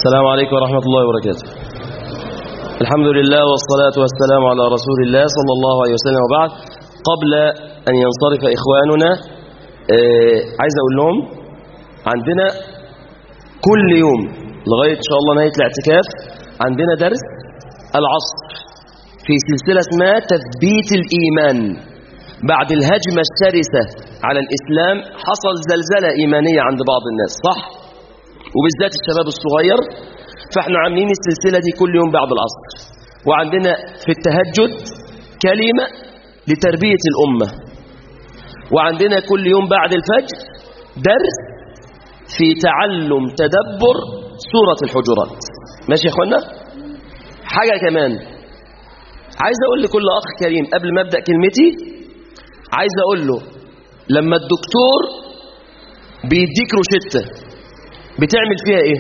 السلام عليكم ورحمة الله وبركاته الحمد لله والصلاة والسلام على رسول الله صلى الله عليه وسلم وبعد قبل أن ينصرف إخواننا آه عايز أقول لهم عندنا كل يوم لغاية إن شاء الله نهاية الاعتكاف عندنا درس العصر في سلسلة اسمها تثبيت الإيمان بعد الهجمة الشرسة على الإسلام حصل زلزلة إيمانية عند بعض الناس صح؟ وبالذات الشباب الصغير فاحنا عاملين السلسلة دي كل يوم بعد العصر وعندنا في التهجد كلمة لتربية الأمة وعندنا كل يوم بعد الفجر درس في تعلم تدبر سورة الحجرات ماشي يا اخوانا حاجة كمان عايز اقول لكل اخ كريم قبل ما ابدأ كلمتي عايز اقول له لما الدكتور بيديك روشتة بتعمل فيها ايه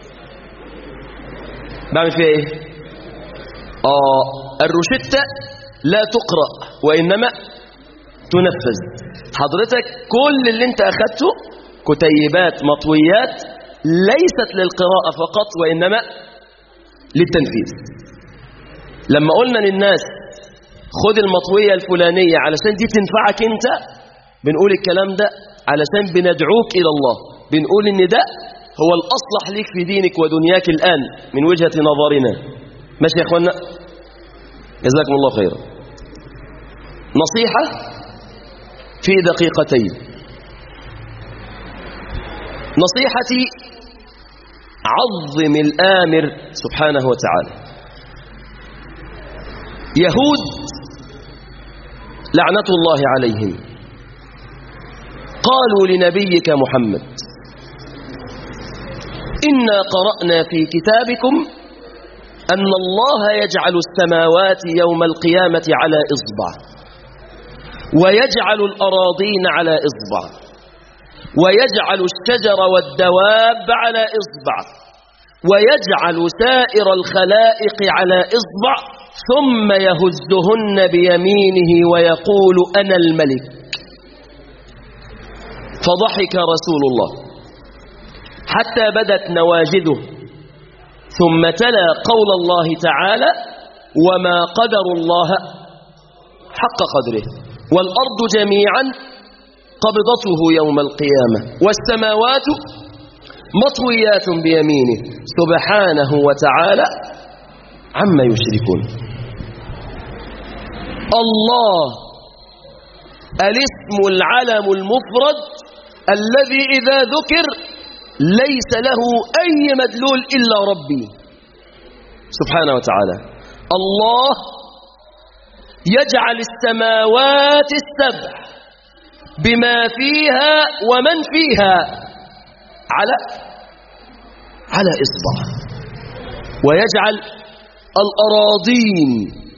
بعمل فيها ايه اه الروشتة لا تقرأ وإنما تنفذ حضرتك كل اللي انت أخدته كتيبات مطويات ليست للقراءة فقط وإنما للتنفيذ لما قلنا للناس خد المطوية الفلانية علشان دي تنفعك انت بنقول الكلام ده علشان بندعوك إلى الله بنقول ان ده هو الأصلح ليك في دينك ودنياك الآن من وجهة نظرنا ماشي يا اخوانا جزاكم الله خيرا نصيحة في دقيقتين نصيحتي عظم الآمر سبحانه وتعالى يهود لعنة الله عليهم قالوا لنبيك محمد إنا قرأنا في كتابكم أن الله يجعل السماوات يوم القيامة على إصبع ويجعل الأراضين على إصبع ويجعل الشجر والدواب على إصبع ويجعل سائر الخلائق على إصبع ثم يهزهن بيمينه ويقول أنا الملك فضحك رسول الله حتى بدت نواجذه ثم تلا قول الله تعالى وما قدر الله حق قدره والأرض جميعا قبضته يوم القيامة والسماوات مطويات بيمينه سبحانه وتعالى عما يشركون الله الاسم العلم المفرد الذي إذا ذكر ليس له أي مدلول إلا ربي سبحانه وتعالى الله يجعل السماوات السبع بما فيها ومن فيها على على إصبع ويجعل الأراضين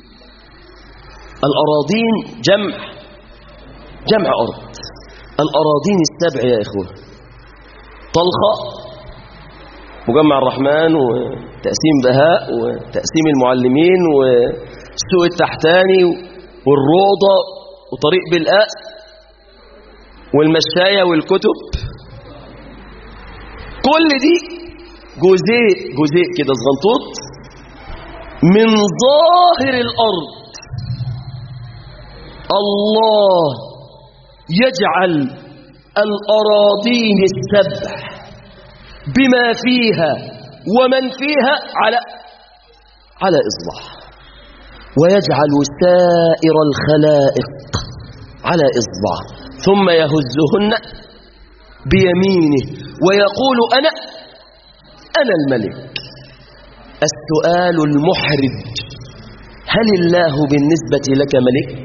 الأراضين جمع جمع أرض الأراضين السبع يا إخوة طلخة مجمع الرحمن وتقسيم بهاء وتقسيم المعلمين والسوق التحتاني والروضة وطريق بالقاس والمشاية والكتب كل دي جزء جزء كده صغنطوط من ظاهر الأرض الله يجعل الأراضين السبع بما فيها ومن فيها على على إصبع ويجعل سائر الخلائق على إصبع ثم يهزهن بيمينه ويقول أنا أنا الملك السؤال المحرج هل الله بالنسبة لك ملك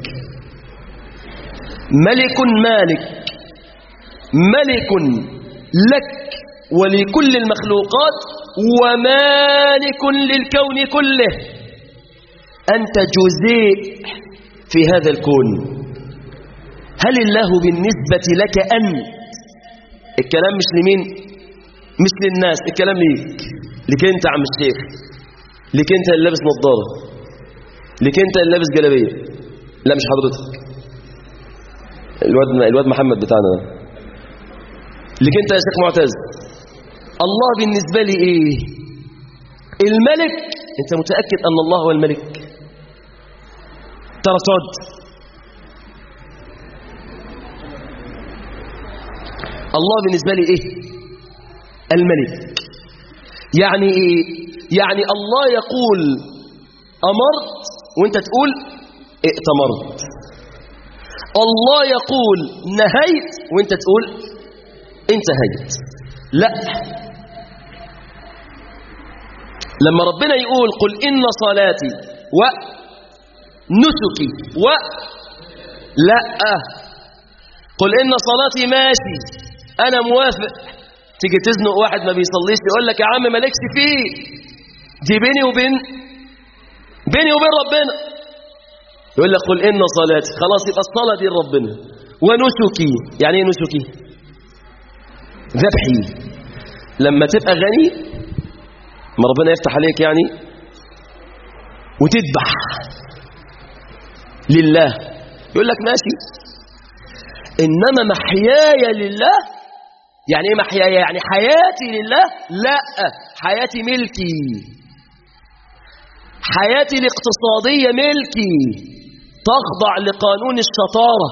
ملك مالك ملك لك ولكل المخلوقات ومالك للكون كله أنت جزيء في هذا الكون هل الله بالنسبة لك أنت الكلام مش لمين مش للناس الكلام ليك لك انت عم الشيخ لك انت اللي لابس نظاره لك انت اللي لابس جلابيه لا مش حضرتك الواد الواد محمد بتاعنا ده لك انت يا شيخ معتز الله بالنسبه لي ايه الملك انت متأكد ان الله هو الملك ترى ترد الله بالنسبة لي ايه الملك يعني ايه يعني الله يقول امرت وانت تقول ائتمرت الله يقول نهيت وانت تقول انتهيت لا لما ربنا يقول قل إن صلاتي ونسكي و لا قل إن صلاتي ماشي أنا موافق تيجي تزنق واحد ما بيصليش يقول لك يا عم مالكش فيه دي بيني وبين بيني وبين ربنا يقول لك قل إن صلاتي خلاص يبقى الصلاة دي لربنا ونسكي يعني ايه نسكي ذبحي لما تبقى غني ما ربنا يفتح عليك يعني وتذبح لله يقول لك ماشي إنما محياي لله يعني ايه محياي يعني حياتي لله لا حياتي ملكي حياتي الاقتصادية ملكي تخضع لقانون الشطارة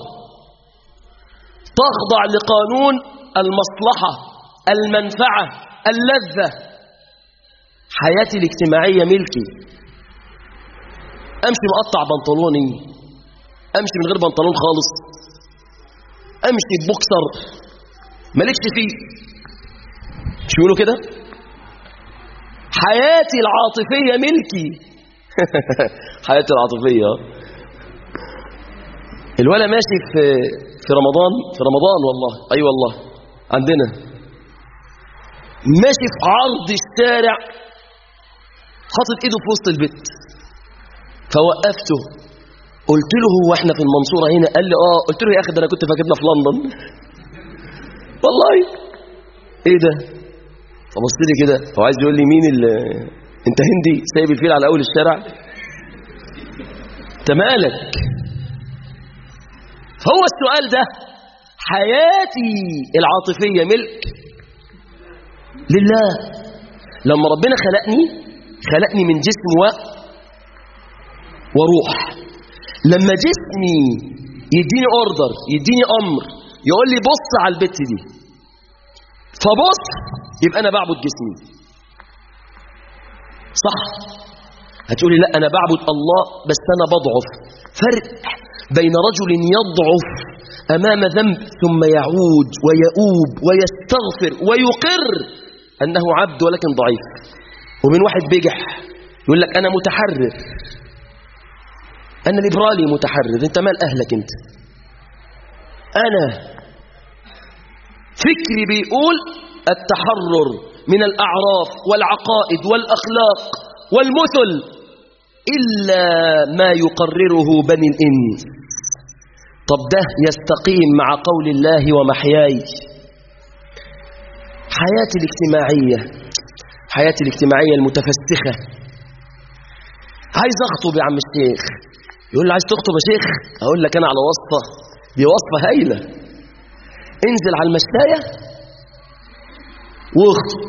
تخضع لقانون المصلحة المنفعة اللذة حياتي الاجتماعية ملكي أمشي مقطع بنطلوني أمشي من غير بنطلون خالص أمشي بوكسر مالكش فيه مش بيقولوا كده حياتي العاطفية ملكي حياتي العاطفية الولا ماشي في في رمضان في رمضان والله أي أيوة والله عندنا ماشي في عرض الشارع حاطط ايده في وسط البيت فوقفته قلت له هو احنا في المنصورة هنا قال لي اه قلت له يا اخي ده انا كنت فاكرنا في لندن والله ايه ده فبص لي كده هو عايز يقول لي مين اللي انت هندي سايب الفيل على اول الشارع انت مالك هو السؤال ده حياتي العاطفية ملك لله لما ربنا خلقني خلقني من جسم و وروح لما جسمي يديني اوردر يديني امر يقول لي بص على البت دي فبص يبقى انا بعبد جسمي صح هتقولي لا انا بعبد الله بس انا بضعف فرق بين رجل يضعف امام ذنب ثم يعود ويؤوب ويستغفر ويقر انه عبد ولكن ضعيف ومن واحد بيجح يقول لك انا متحرر انا ليبرالي متحرر انت مال اهلك انت انا فكري بيقول التحرر من الاعراف والعقائد والاخلاق والمثل الا ما يقرره بني الانس طب ده يستقيم مع قول الله ومحياي حياتي الاجتماعيه حياتي الاجتماعيه المتفسخه عايز اخطب يا عم الشيخ يقول لي عايز تخطب يا شيخ اقول لك انا على وصفه دي وصفه هايله انزل على المشايه واخطب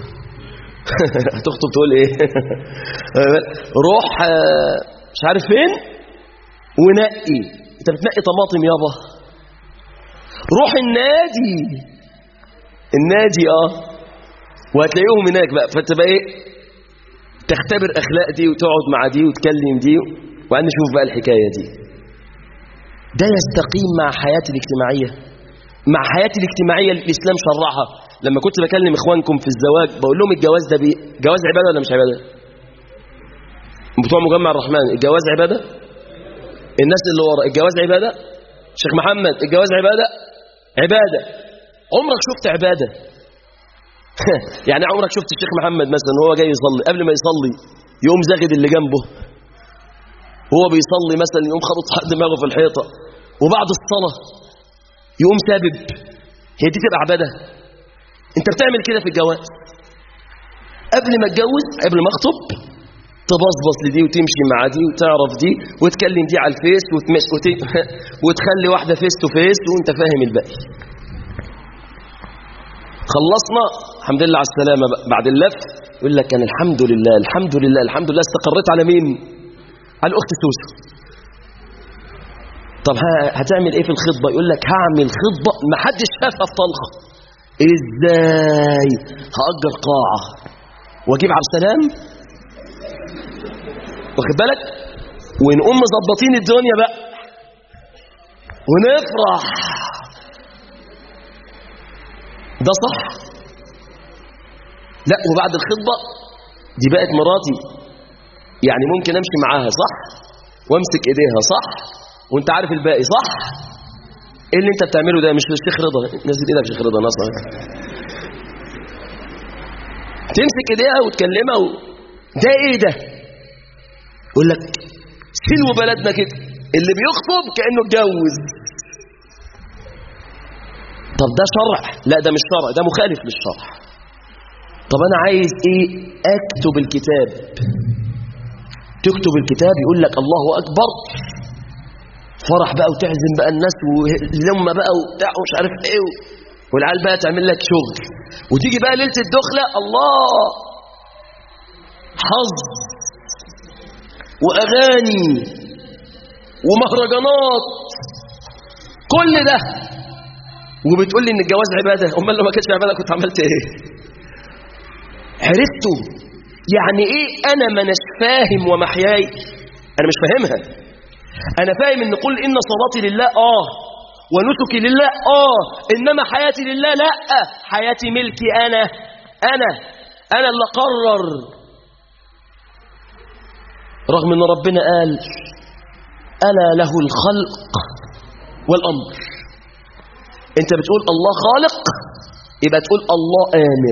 هتخطب تقول ايه روح مش عارف فين ونقي انت بتنقي طماطم يابا روح النادي النادي اه وهتلاقيهم هناك بقى فتبقى ايه تختبر اخلاق دي وتقعد مع دي وتكلم دي وبعدين نشوف بقى الحكايه دي ده يستقيم مع حياتي الاجتماعيه مع حياتي الاجتماعيه اللي الاسلام شرعها لما كنت بكلم اخوانكم في الزواج بقول لهم الجواز ده بي... جواز عباده ولا مش عباده بتوع مجمع الرحمن الجواز عباده الناس اللي ورا الجواز عباده شيخ محمد الجواز عباده عباده عمرك شفت عباده يعني عمرك شفت الشيخ محمد مثلا وهو جاي يصلي قبل ما يصلي يقوم زاغد اللي جنبه هو بيصلي مثلا يقوم خبط دماغه في الحيطه وبعد الصلاه يقوم سابب هي دي تبقى عباده انت بتعمل كده في الجواز قبل ما اتجوز قبل ما اخطب تبصبص لدي وتمشي مع دي وتعرف دي وتكلم دي على الفيس وتمش وت... وتخلي واحده فيس تو فيس وانت فاهم الباقي خلصنا الحمد لله على السلامة بقى. بعد اللف يقول لك أنا الحمد لله الحمد لله الحمد لله استقريت على مين على الأخت سوسة طب ها- هتعمل ايه في الخطبة يقول لك هعمل خطبة ما حدش شافها في طلخة ازاي هأجر قاعة واجيب عبد السلام واخد بالك ونقوم مظبطين الدنيا بقى ونفرح ده صح لا وبعد الخطبة دي بقت مراتي يعني ممكن امشي معاها صح وامسك ايديها صح وانت عارف الباقي صح ايه اللي انت بتعمله ده مش للشيخ رضا نزل ايدك يا شيخ رضا نصر تمسك ايديها وتكلمها و... ده ايه ده يقول لك سلو بلدنا كده اللي بيخطب كانه اتجوز طب ده شرع لا ده مش شرع ده مخالف للشرع طب انا عايز ايه اكتب الكتاب تكتب الكتاب يقول لك الله اكبر فرح بقى وتعزم بقى الناس ولما بقى وبتاع ومش عارف ايه والعيال بقى تعمل لك شغل وتيجي بقى ليله الدخله الله حظ واغاني ومهرجانات كل ده وبتقول لي ان الجواز عباده امال لو ما كانتش عباده كنت عملت ايه عرفتوا يعني ايه انا ما اناش فاهم ومحياي انا مش فاهمها انا فاهم ان قل ان صلاتي لله اه ونسكي لله اه انما حياتي لله لا حياتي ملكي انا انا انا اللي اقرر رغم ان ربنا قال الا له الخلق والامر انت بتقول الله خالق يبقى تقول الله امر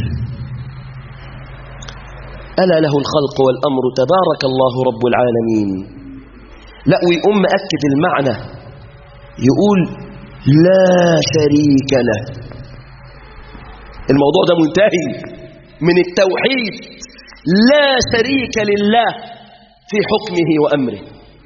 الا له الخلق والامر تبارك الله رب العالمين لا ويقوم مأكد المعنى يقول لا شريك له الموضوع ده منتهي من التوحيد لا شريك لله في حكمه وأمره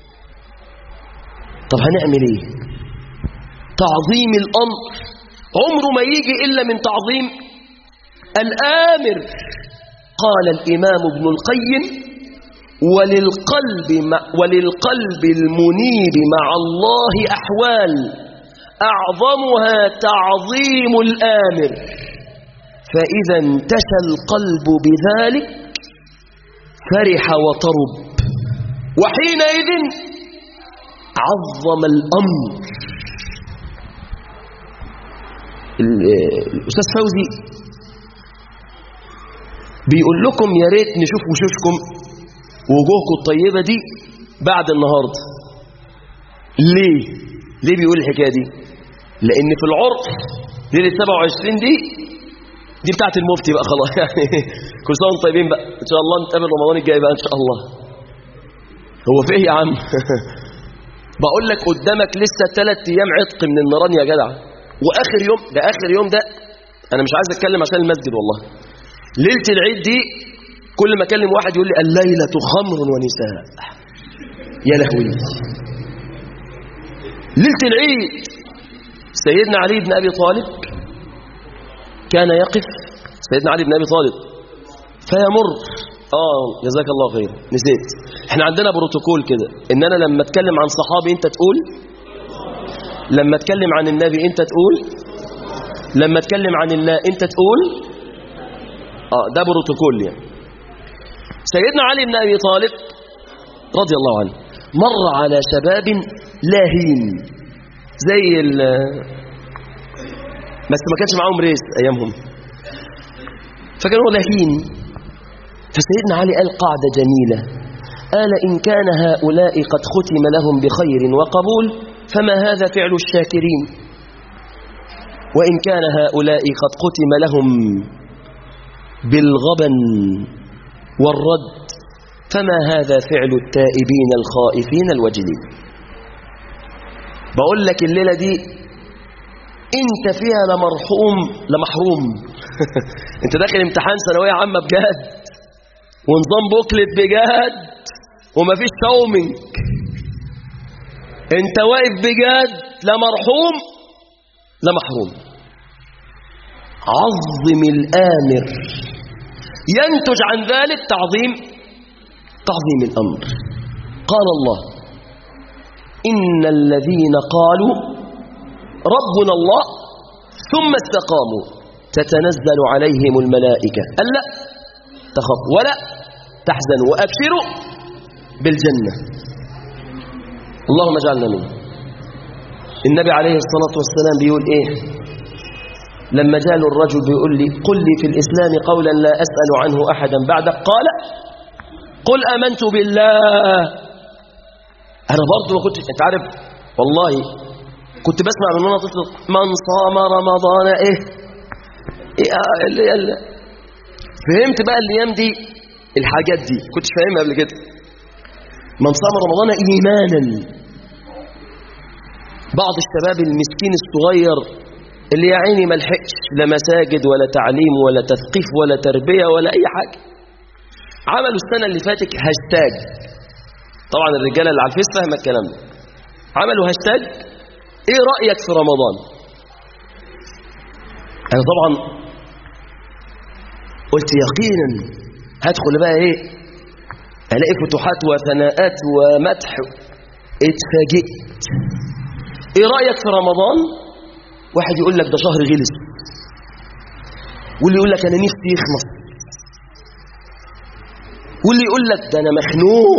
طب هنعمل ايه تعظيم الأمر عمره ما يجي إلا من تعظيم الآمر قال الإمام ابن القيم وللقلب مع وللقلب المنيب مع الله أحوال أعظمها تعظيم الآمر فإذا انتشى القلب بذلك فرح وطرب وحينئذ عظم الأمر الأستاذ فوزي بيقول لكم يا ريت نشوف وشوشكم وجوهكم الطيبة دي بعد النهاردة ليه؟ ليه بيقول الحكاية دي؟ لأن في العرف ليلة 27 دي دي بتاعت المفتي بقى خلاص يعني كل سنة وانتم طيبين بقى إن شاء الله نتقابل رمضان الجاي بقى إن شاء الله هو في إيه يا عم؟ بقول لك قدامك لسه ثلاث أيام عتق من النيران يا جدع وآخر يوم ده آخر يوم ده أنا مش عايز أتكلم عشان المسجد والله ليلة العيد دي كل ما اكلم واحد يقول لي الليلة خمر ونساء يا لهوي ليلة العيد سيدنا علي بن أبي طالب كان يقف سيدنا علي بن أبي طالب فيمر آه جزاك الله خير نسيت احنا عندنا بروتوكول كده ان انا لما اتكلم عن صحابي انت تقول لما اتكلم عن النبي انت تقول لما اتكلم عن الله انت تقول اه ده بروتوكول يعني سيدنا علي بن أبي طالب رضي الله عنه مر على شباب لاهين زي ال بس ما كانش معاهم ريس أيامهم فكانوا لاهين فسيدنا علي قال قاعدة جميلة قال إن كان هؤلاء قد ختم لهم بخير وقبول فما هذا فعل الشاكرين وإن كان هؤلاء قد ختم لهم بالغبن والرد فما هذا فعل التائبين الخائفين الوجلين بقول لك الليلة دي انت فيها لمرحوم لمحروم انت داخل امتحان ثانوية عامة بجد ونظام بوكلت بجد ومفيش شومنج انت واقف بجد لا مرحوم لا محروم عظم الآمر ينتج عن ذلك تعظيم تعظيم الأمر قال الله إن الذين قالوا ربنا الله ثم استقاموا تتنزل عليهم الملائكة ألا تخف ولا تحزنوا وأبشروا بالجنة اللهم اجعلنا منه النبي عليه الصلاة والسلام بيقول إيه لما جاله الرجل بيقول لي قل لي في الإسلام قولا لا أسأل عنه أحدا بعدك قال قل آمنت بالله أنا برضه ما كنت أنت عارف والله كنت بسمع من وانا طفل من صام رمضان إيه, إيه اللي اللي فهمت بقى الأيام دي الحاجات دي كنت فاهمها قبل كده من صام رمضان إيمانا بعض الشباب المسكين الصغير اللي يا عيني ما لحقش لا مساجد ولا تعليم ولا تثقيف ولا تربية ولا أي حاجة عملوا السنة اللي فاتت هاشتاج طبعا الرجالة اللي على الفيس فاهمة الكلام ده عملوا هاشتاج ايه رأيك في رمضان انا طبعا قلت يقينا هدخل بقى ايه الاقي فتوحات وثناءات ومدح اتفاجئت ايه رأيك في رمضان واحد يقول لك ده شهر غلس واللي يقول لك انا نفسي يخلص واللي يقول لك ده انا مخنوق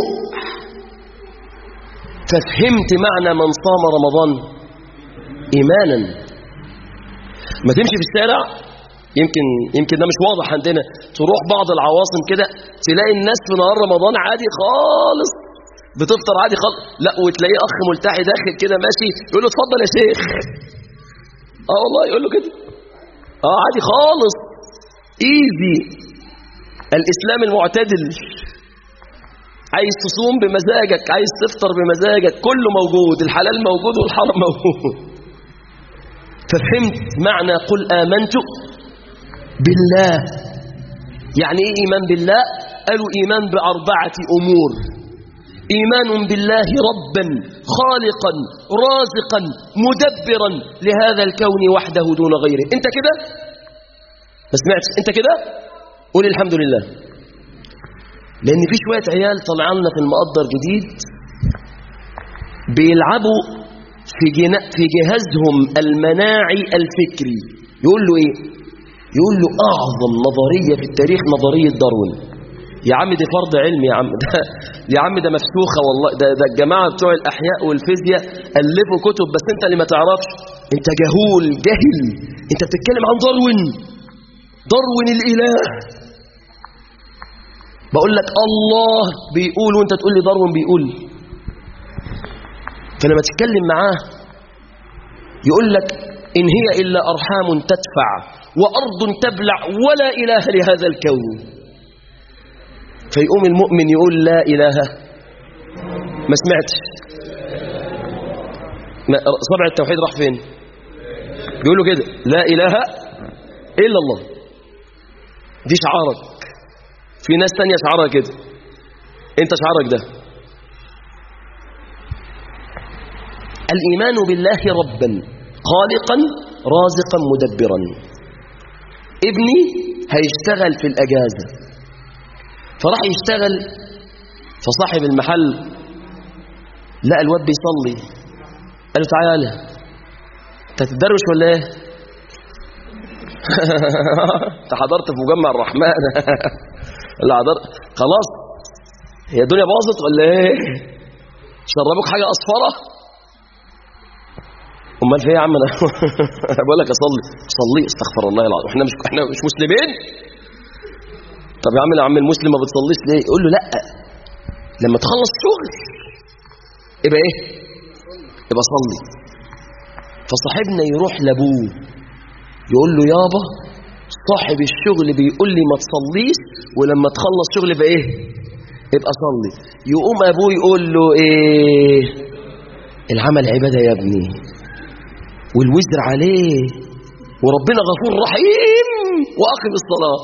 ففهمت معنى من صام رمضان ايمانا ما تمشي في الشارع يمكن يمكن ده مش واضح عندنا تروح بعض العواصم كده تلاقي الناس في نهار رمضان عادي خالص بتفطر عادي خالص لا وتلاقيه اخ ملتحي داخل كده ماشي يقول له اتفضل يا شيخ اه والله يقول له كده اه عادي خالص ايزي الاسلام المعتدل عايز تصوم بمزاجك عايز تفطر بمزاجك كله موجود الحلال موجود والحرام موجود ففهمت معنى قل آمنت بالله يعني ايه إيمان بالله قالوا إيمان بأربعة أمور إيمان بالله ربا خالقا رازقا مدبرا لهذا الكون وحده دون غيره انت كده ما سمعتش انت كده قول الحمد لله لأن في شوية عيال طلعوا لنا في المقدر جديد بيلعبوا في, جنا في جهازهم المناعي الفكري يقول له إيه؟ يقول له أعظم نظرية في التاريخ نظرية داروين يا عم دي فرض علم يا عم ده يا عم ده مفسوخة والله ده, ده الجماعة بتوع الأحياء والفيزياء ألفوا كتب بس أنت اللي ما تعرفش أنت جهول جهل أنت بتتكلم عن داروين داروين الإله بقول لك الله بيقول وانت تقول لي داروين بيقول فلما تتكلم معاه يقول لك إن هي إلا أرحام تدفع وأرض تبلع ولا إله لهذا الكون فيقوم المؤمن يقول لا إله ما سمعتش صبع التوحيد راح فين بيقولوا كده لا إله إلا الله دي شعارك في ناس تانية شعارها كده انت شعارك ده الإيمان بالله ربا خالقا رازقا مدبرا ابني هيشتغل في الأجازة فراح يشتغل فصاحب المحل لقى الواد بيصلي قال له تعالى انت تدروش ولا ايه انت حضرت في مجمع الرحمن لا حضرت خلاص هي الدنيا باظت ولا ايه شربوك حاجه اصفره امال في ايه يا عم انا بقول لك اصلي صلي استغفر الله العظيم احنا مش احنا مش مسلمين طب يا عم يا عم المسلم ما بتصليش ليه يقول له لا لما تخلص شغل يبقى ايه يبقى صلي فصاحبنا يروح لابوه يقول له يابا صاحب الشغل بيقول لي ما تصليش ولما تخلص شغل يبقى ايه يبقى صلي يقوم ابوه يقول له ايه العمل عباده يا ابني والوزر عليه وربنا غفور رحيم واقم الصلاه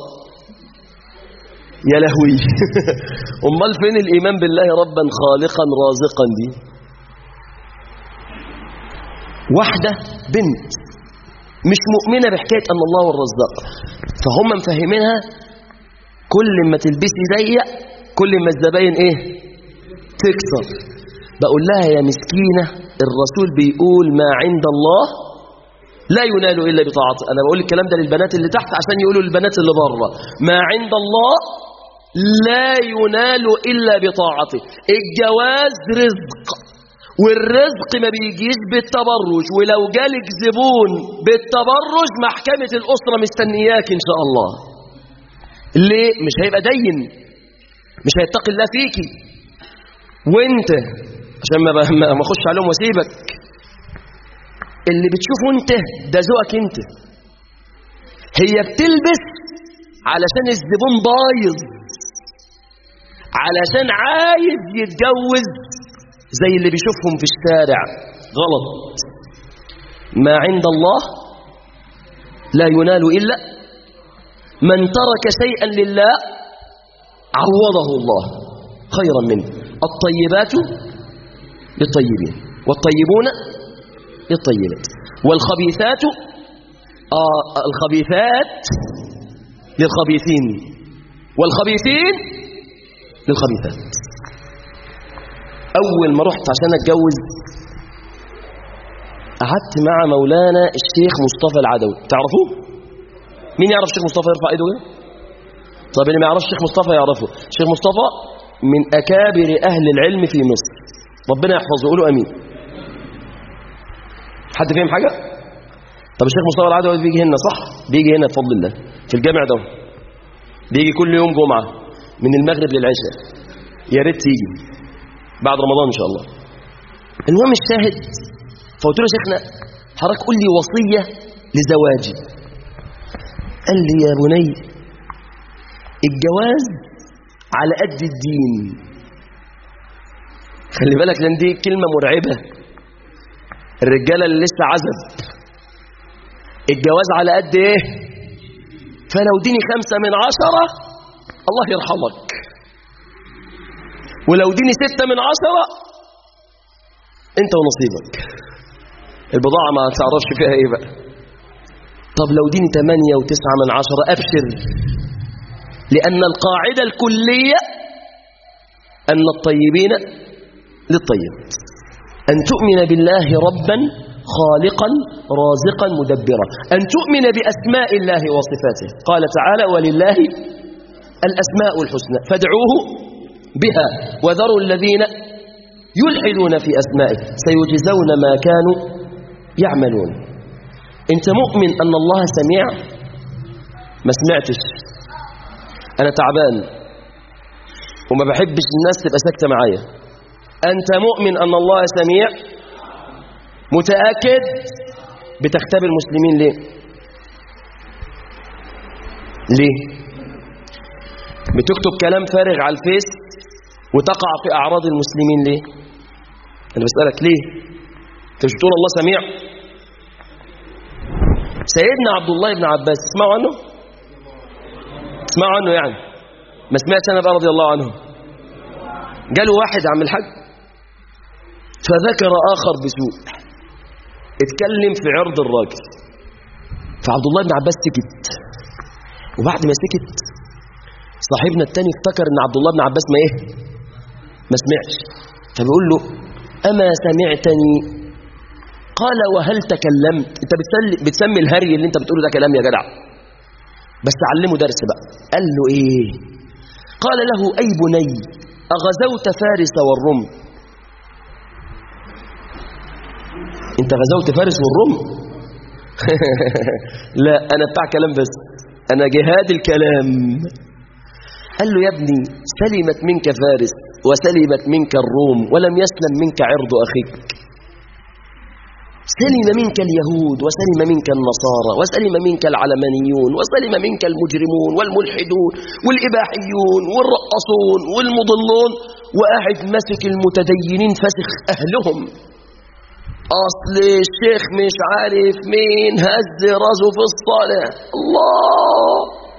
يا لهوي امال فين الايمان بالله ربا خالقا رازقا دي واحده بنت مش مؤمنة بحكاية أن الله هو الرزاق فهم مفهمينها كل ما تلبسي ضيق كل ما الزباين ايه تكسر بقول لها يا مسكينة الرسول بيقول ما عند الله لا ينال إلا بطاعته أنا بقول الكلام ده للبنات اللي تحت عشان يقولوا للبنات اللي بره ما عند الله لا ينال إلا بطاعته الجواز رزق والرزق ما بيجيش بالتبرج ولو جالك زبون بالتبرج محكمة الأسرة مستنياك إن شاء الله ليه؟ مش هيبقى دين مش هيتقي الله فيكي وانت عشان ما ما اخش عليهم واسيبك اللي بتشوفه انت ده ذوقك انت هي بتلبس علشان الزبون بايظ علشان عايز يتجوز زي اللي بيشوفهم في الشارع غلط ما عند الله لا ينال إلا من ترك شيئا لله عوضه الله خيرا منه الطيبات للطيبين والطيبون للطيبات والخبيثات آه الخبيثات للخبيثين والخبيثين للخبيثات أول ما رحت عشان أتجوز قعدت مع مولانا الشيخ مصطفى العدوي تعرفوه؟ مين يعرف الشيخ مصطفى يرفع ايده هنا؟ طب اللي ما يعرفش الشيخ مصطفى يعرفه الشيخ مصطفى من أكابر أهل العلم في مصر ربنا يحفظه قولوا أمين حد فاهم حاجة؟ طب الشيخ مصطفى العدوي بيجي هنا صح؟ بيجي هنا بفضل الله في الجامع ده بيجي كل يوم جمعة من المغرب للعشاء يا ريت تيجي بعد رمضان إن شاء الله المهم الشاهد فقلت له يا شيخنا حضرتك قول لي وصية لزواجي قال لي يا بني الجواز على قد الدين خلي بالك لان دي كلمة مرعبة الرجالة اللي لسه عزب الجواز على قد ايه فلو ديني خمسة من عشرة الله يرحمك ولو ديني ستة من عشرة انت ونصيبك البضاعة ما تعرفش فيها ايه بقى طب لو ديني تمانية وتسعة من عشرة ابشر لأن القاعدة الكلية أن الطيبين للطيبات أن تؤمن بالله ربا خالقا رازقا مدبرا أن تؤمن بأسماء الله وصفاته قال تعالى ولله الأسماء الحسنى فادعوه بها وذروا الذين يلحدون في أسمائه سيجزون ما كانوا يعملون انت مؤمن أن الله سميع ما سمعتش أنا تعبان وما بحبش الناس تبقى ساكتة معايا أنت مؤمن أن الله سميع متأكد بتختبر المسلمين ليه ليه بتكتب كلام فارغ على الفيس وتقع في أعراض المسلمين ليه أنا بسألك ليه أنت مش بتقول الله سميع سيدنا عبد الله بن عباس اسمعوا عنه اسمعوا عنه يعني ما سمعت أنا بقى رضي الله عنه جاله واحد عم الحج فذكر آخر بسوء اتكلم في عرض الراجل فعبد الله بن عباس سكت وبعد ما سكت صاحبنا التاني افتكر ان عبد الله بن عباس ما ايه ما سمعش فبيقول له اما سمعتني قال وهل تكلمت انت بتسمي, بتسمي الهري اللي انت بتقوله ده كلام يا جدع بس علمه درس بقى قال له ايه قال له اي بني اغزوت فارس والرم انت غزوت فارس والرم لا انا بتاع كلام بس انا جهاد الكلام قال له يا ابني سلمت منك فارس وسلمت منك الروم ولم يسلم منك عرض اخيك سلم منك اليهود وسلم منك النصارى وسلم منك العلمانيون وسلم منك المجرمون والملحدون والإباحيون والرقصون والمضلون وقاعد مسك المتدينين فسخ أهلهم أصل الشيخ مش عارف مين هز راسه في الصلاة الله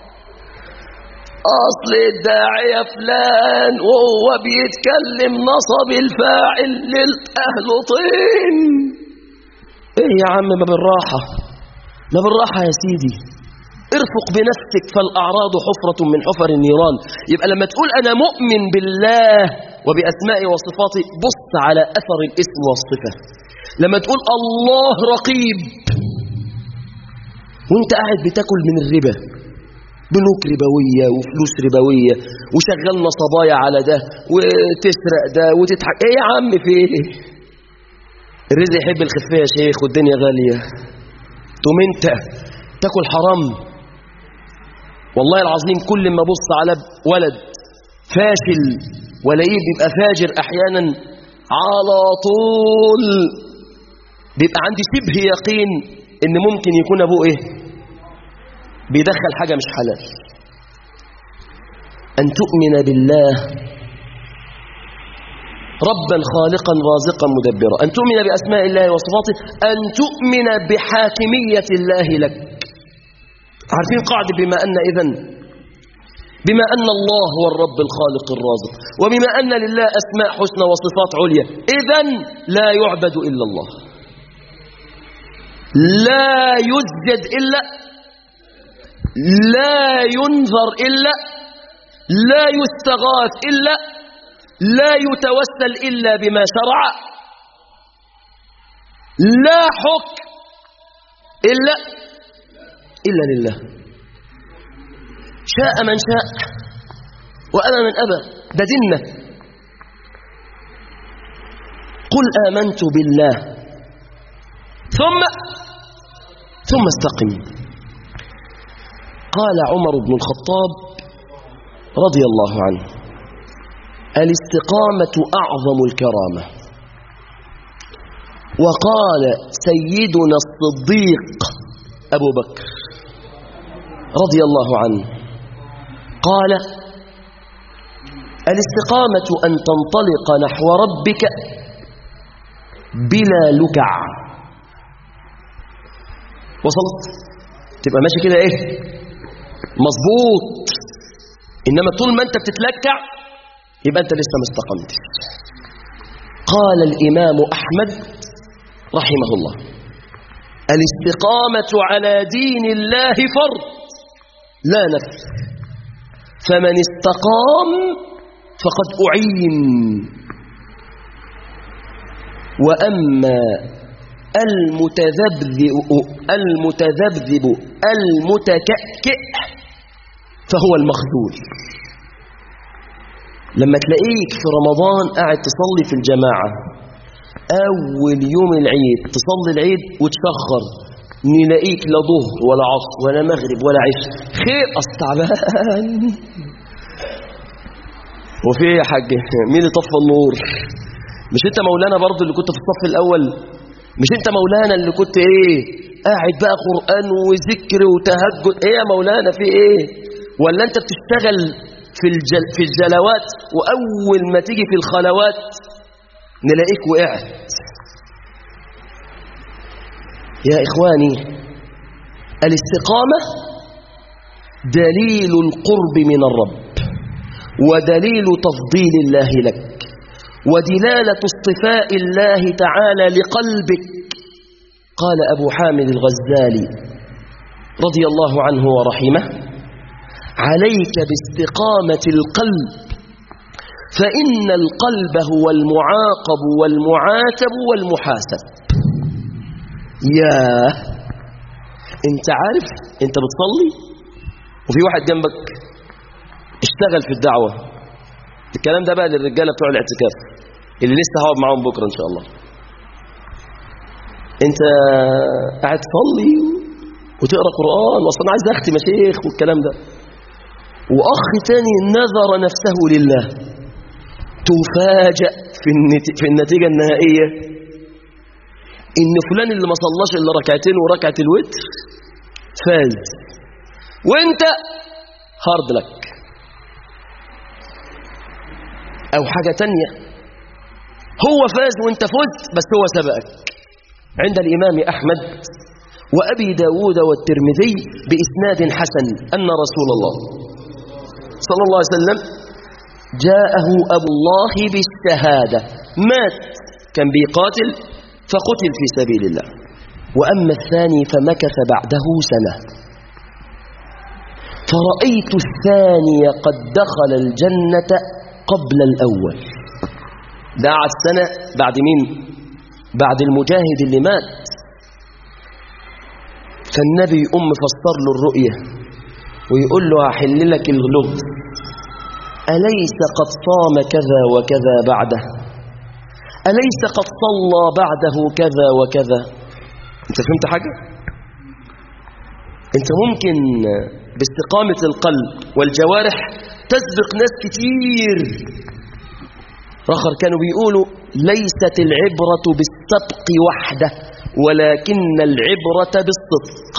أصل الداعية فلان وهو بيتكلم نصب الفاعل للأهل طين ايه يا عم ما بالراحة ما بالراحة يا سيدي ارفق بنفسك فالأعراض حفرة من حفر النيران يبقى لما تقول أنا مؤمن بالله وبأسمائه وصفاته بص على أثر الاسم والصفة لما تقول الله رقيب وانت قاعد بتاكل من الربا بنوك ربوية وفلوس ربوية وشغال نصبايا على ده وتسرق ده وتضحك ايه يا عم في ايه الرزق يحب الخفية يا شيخ والدنيا غالية تقوم انت تاكل حرام والله العظيم كل ما بص على ولد فاشل ولاقيه بيبقى فاجر احيانا على طول بيبقى عندي شبه يقين ان ممكن يكون ابوه ايه بيدخل حاجة مش حلال أن تؤمن بالله ربا خالقا رازقا مدبرا أن تؤمن بأسماء الله وصفاته أن تؤمن بحاكمية الله لك عارفين قاعدة بما أن إذن بما أن الله هو الرب الخالق الرازق وبما أن لله أسماء حسنى وصفات عليا إذن لا يعبد إلا الله لا يسجد إلا لا ينظر إلا لا يستغاث إلا لا يتوسل إلا بما شرع لا حكم إلا إلا لله شاء من شاء وأبى من أبى ده ديننا قل آمنت بالله ثم ثم استقم قال عمر بن الخطاب رضي الله عنه الاستقامة أعظم الكرامة وقال سيدنا الصديق أبو بكر رضي الله عنه قال الاستقامة أن تنطلق نحو ربك بلا لكع وصلت تبقى ماشي كده ايه مظبوط انما طول ما انت بتتلكع يبقى انت لسه ما استقمتش قال الامام احمد رحمه الله الاستقامه على دين الله فرض لا نفس فمن استقام فقد اعين واما المتذبذب المتذبذب المتكأكئ فهو المخذول لما تلاقيك في رمضان قاعد تصلي في الجماعة أول يوم العيد تصلي العيد وتشخر نلاقيك لا ظهر ولا عصر ولا مغرب ولا عشاء خير أستعبان وفي ايه يا حاج مين اللي طفى النور مش انت مولانا برضه اللي كنت في الصف الأول مش انت مولانا اللي كنت ايه قاعد بقى قرآن وذكر وتهجد ايه يا مولانا في ايه ولا انت بتشتغل في الجل في الجلوات واول ما تيجي في الخلوات نلاقيك وقعت يا اخواني الاستقامه دليل القرب من الرب ودليل تفضيل الله لك ودلالة اصطفاء الله تعالى لقلبك قال أبو حامد الغزالي رضي الله عنه ورحمه عليك باستقامة القلب فإن القلب هو المعاقب والمعاتب والمحاسب يا انت عارف انت بتصلي وفي واحد جنبك اشتغل في الدعوة الكلام ده بقى للرجالة بتوع الاعتكاف اللي لسه هقعد معاهم بكرة ان شاء الله انت قاعد تصلي وتقرا قران واصلا عايز اختم يا شيخ والكلام ده واخ تاني نذر نفسه لله تفاجأ في النت- في النتيجه النهائيه ان فلان اللي ما صلاش الا ركعتين وركعه الوتر فاز وانت هارد لك او حاجه تانية هو فاز وانت فزت بس هو سبقك عند الامام احمد وابي داود والترمذي باسناد حسن ان رسول الله صلى الله عليه وسلم جاءه ابو الله بالشهاده مات كان بيقاتل فقتل في سبيل الله وأما الثاني فمكث بعده سنة فرأيت الثاني قد دخل الجنة قبل الأول ده قعد سنة بعد مين بعد المجاهد اللي مات فالنبي أم فسر له الرؤية ويقول له هحل لك الغلط أليس قد صام كذا وكذا بعده أليس قد صلى بعده كذا وكذا أنت فهمت حاجة أنت ممكن باستقامة القلب والجوارح تسبق ناس كتير آخر كانوا بيقولوا ليست العبرة بالسبق وحده ولكن العبرة بالصدق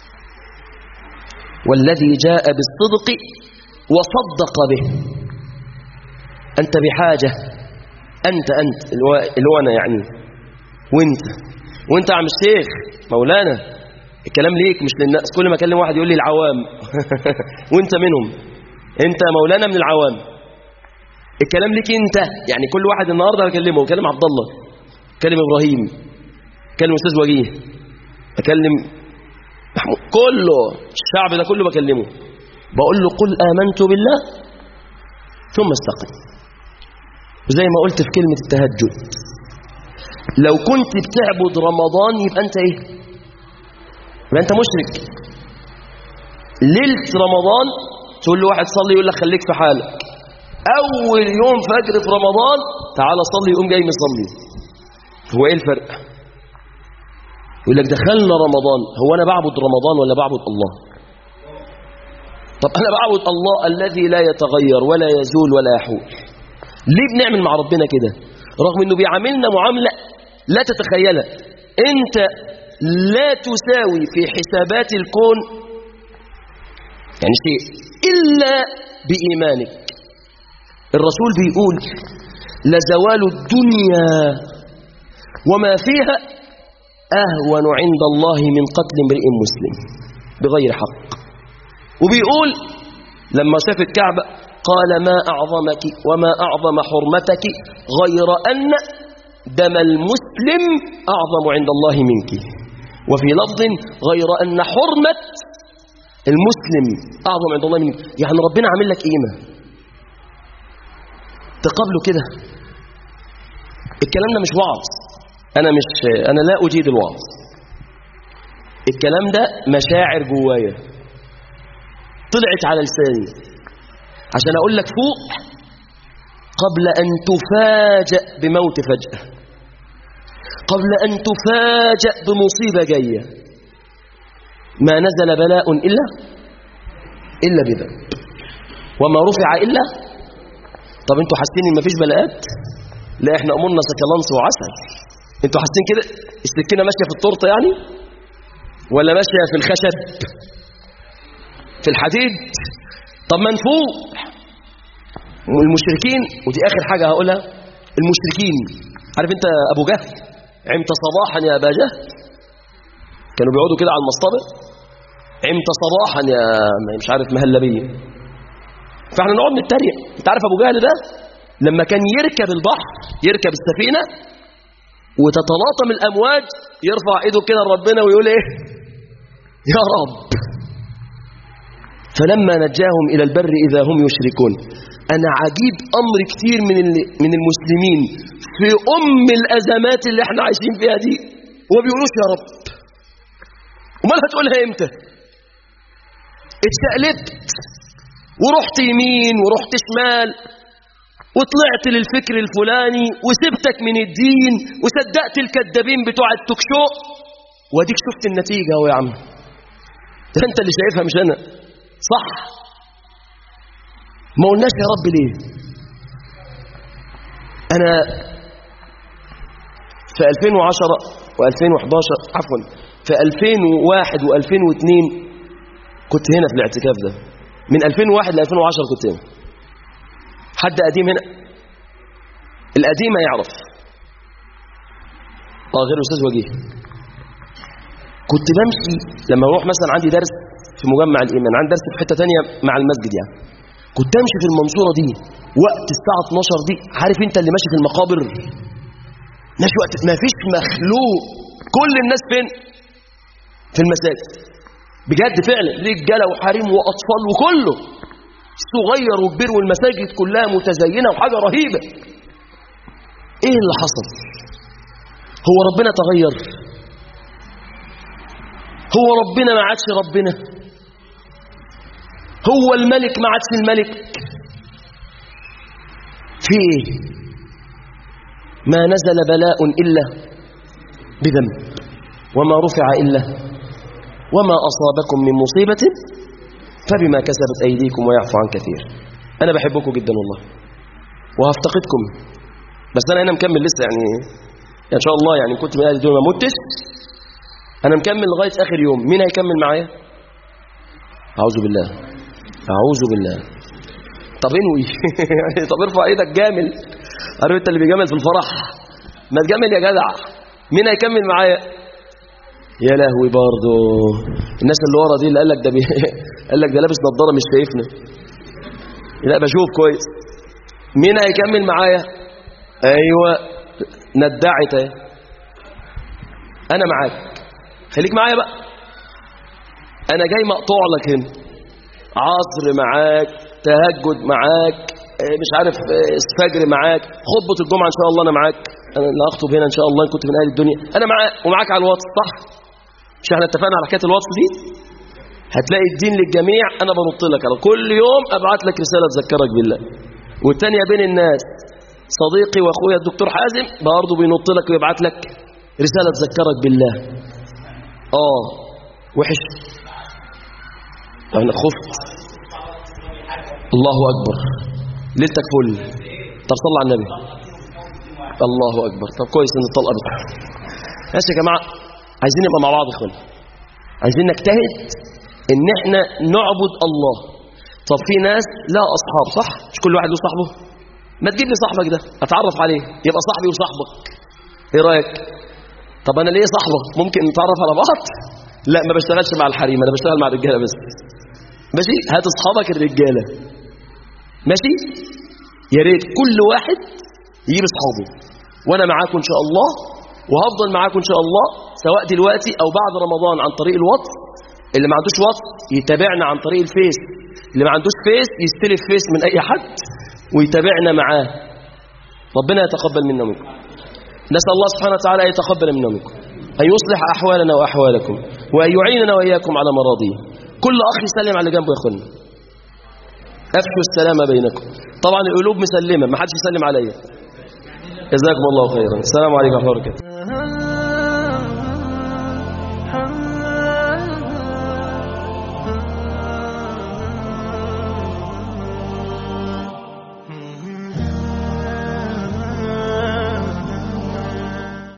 والذي جاء بالصدق وصدق به أنت بحاجة أنت أنت اللي هو أنا يعني وأنت وأنت عم الشيخ مولانا الكلام ليك مش للناس كل ما أكلم واحد يقول لي العوام وأنت منهم أنت مولانا من العوام الكلام ليك أنت يعني كل واحد النهاردة أكلمه أكلم عبد الله أكلم إبراهيم أكلم أستاذ وجيه أكلم محمود كله الشعب ده كله بكلمه بقول له قل آمنت بالله ثم استقم وزي ما قلت في كلمة التهجد لو كنت بتعبد رمضان يبقى أنت إيه يبقى أنت مشرك ليلة رمضان تقول له واحد صلي يقول لك خليك في حالك أول يوم فجر في رمضان تعالى صلي يقوم جاي مصلي هو إيه الفرق يقول لك دخلنا رمضان هو أنا بعبد رمضان ولا بعبد الله طب أنا بعبد الله الذي لا يتغير ولا يزول ولا يحول ليه بنعمل مع ربنا كده رغم أنه بيعاملنا معاملة لا تتخيلها أنت لا تساوي في حسابات الكون يعني شيء إلا بإيمانك الرسول بيقول لزوال الدنيا وما فيها أهون عند الله من قتل امرئ مسلم بغير حق وبيقول لما شاف الكعبة قال ما أعظمك وما أعظم حرمتك غير أن دم المسلم أعظم عند الله منك وفي لفظ غير أن حرمة المسلم أعظم عند الله منك يعني ربنا عامل لك قيمة تقابله كده الكلام ده مش وعظ أنا مش أنا لا أجيد الوعظ الكلام ده مشاعر جوايا طلعت على لساني عشان أقول لك فوق قبل أن تفاجأ بموت فجأة قبل أن تفاجأ بمصيبة جاية ما نزل بلاء إلا إلا بذنب وما رفع إلا طب انتوا حاسين ان مفيش بلاءات لا احنا امورنا سكلانس وعسل انتوا حاسين كده السكينه ماشيه في التورته يعني ولا ماشيه في الخشب في الحديد طب ما نفوق المشركين ودي اخر حاجه هقولها المشركين عارف انت ابو جهل عمت صباحا يا ابا جهل كانوا بيقعدوا كده على المصطبه عمت صباحا يا مش عارف مهلبيه فاحنا نقعد نتريق انت عارف ابو جهل ده لما كان يركب البحر يركب السفينه وتتلاطم الامواج يرفع ايده كده لربنا ويقول ايه يا رب فلما نجاهم الى البر اذا هم يشركون انا عجيب امر كتير من من المسلمين في ام الازمات اللي احنا عايشين فيها دي وما بيقولوش يا رب امال هتقولها امتى اتشقلبت ورحت يمين ورحت شمال وطلعت للفكر الفلاني وسبتك من الدين وصدقت الكذابين بتوع التوكشو واديك شفت النتيجة اهو يا عم ده انت اللي شايفها مش انا صح ما قلناش يا رب ليه انا في 2010 و2011 عفوا في 2001 و2002 كنت هنا في الاعتكاف ده من 2001 ل 2010 كنت هنا حد قديم هنا القديم يعرف اه غير الاستاذ وجيه كنت بمشي لما اروح مثلا عندي درس في مجمع الايمان عندي درس في حته ثانيه مع المسجد يعني كنت امشي في المنصوره دي وقت الساعه 12 دي عارف انت اللي ماشي في المقابر ماشي وقت ما فيش مخلوق كل الناس فين في المساجد بجد فعلا رجاله وحريم واطفال وكله صغير وكبير والمساجد كلها متزينه وحاجه رهيبه ايه اللي حصل هو ربنا تغير هو ربنا ما عادش ربنا هو الملك ما عادش الملك في ايه ما نزل بلاء الا بذنب وما رفع الا وما اصابكم من مصيبه فبما كسبت ايديكم ويعفو عن كثير انا بحبكم جدا والله وهفتقدكم بس انا هنا مكمل لسه يعني ان شاء الله يعني كنت من اهل الدنيا ما متش انا مكمل لغايه اخر يوم مين هيكمل معايا اعوذ بالله اعوذ بالله طب انوي طب ارفع ايدك جامل عارف انت اللي بيجامل في الفرح ما تجامل يا جدع مين هيكمل معايا يا لهوي برضه الناس اللي ورا دي اللي قال لك ده بي... قال لك ده لابس نظاره مش شايفنا لا بشوف كويس مين هيكمل معايا ايوه ندعت اهي انا معاك خليك معايا بقى انا جاي مقطوع لك هنا عصر معاك تهجد معاك مش عارف فجر معاك خطبه الجمعه ان شاء الله انا معاك انا اللي اخطب هنا ان شاء الله ان كنت من اهل الدنيا انا معاك ومعاك على الواتس صح مش احنا اتفقنا على حكايه الواتس دي هتلاقي الدين للجميع انا بنط لك على كل يوم ابعت لك رساله تذكرك بالله والثانيه بين الناس صديقي واخويا الدكتور حازم برضه بينط لك ويبعت لك رساله تذكرك بالله اه وحش انا خفت الله اكبر ليلتك فل طب صلى على النبي الله اكبر طب كويس ان الطلقه بتاعها ماشي يا جماعه عايزين نبقى مع بعض اخوانا عايزين نجتهد ان احنا نعبد الله طب في ناس لا اصحاب صح مش كل واحد له صاحبه ما تجيب لي صاحبك ده اتعرف عليه يبقى صاحبي وصاحبك ايه رايك طب انا ليه صاحبه ممكن نتعرف على بعض لا ما بشتغلش مع الحريم انا بشتغل مع الرجاله بس ماشي هات اصحابك الرجاله ماشي يا ريت كل واحد يجيب اصحابه وانا معاكم ان شاء الله وهفضل معاكم ان شاء الله سواء دلوقتي او بعد رمضان عن طريق الواتس اللي ما عندوش واتس يتابعنا عن طريق الفيس اللي ما عندوش فيس يستلف فيس من اي حد ويتابعنا معاه ربنا يتقبل منا ومنكم نسال الله سبحانه وتعالى ان يتقبل منا ومنكم ان يصلح احوالنا واحوالكم وان يعيننا واياكم على مراضيه كل اخ يسلم على جنبه يا اخوانا افشوا السلام بينكم طبعا القلوب مسلمه ما حدش يسلم عليا جزاكم الله خيرا السلام عليكم ورحمه الله وبركاته